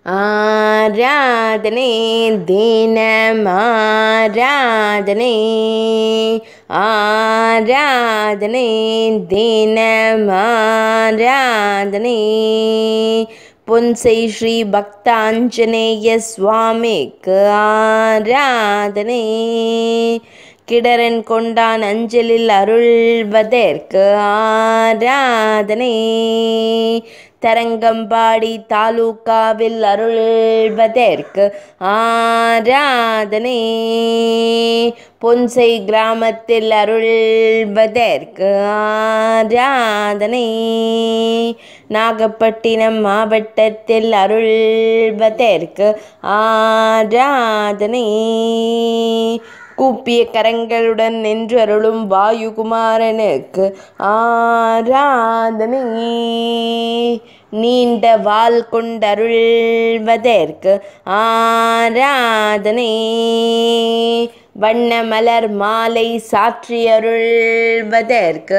ஆராதனை தினம் ஆராதனை ஆராதனை தினம் ஆராதனை பொன்சை ஸ்ரீ பக்தாஞ்சனேய சுவாமிக்கு ஆராதனை கிடரன் கொண்டான் அஞ்சலில் அருள்வதற்கு ஆராதனை தரங்கம்பாடி தாலுகாவில் அருள்வதற்கு ஆராதனை பொன்சை கிராமத்தில் அருள்வதற்கு ஆராதனை நாகப்பட்டினம் மாவட்டத்தில் அருள்வதற்கு ஆராதனை கூப்பிய கரங்களுடன் நின்று அருளும் வாயுகுமாரனுக்கு ஆராதனை நீண்ட வால் கொண்டருள்வதற்கு ஆராதனை வண்ண மலர் மாலை சாற்றியருள்வதற்கு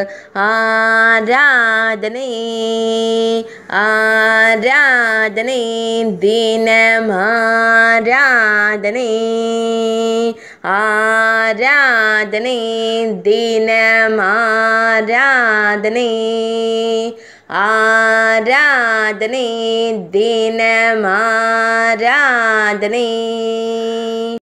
ஆராதனை ஆராதனை தினம் ஆராதனை ஆராதனை தினம் ஆராதனை ஆராதனை தினம் ஆராதனை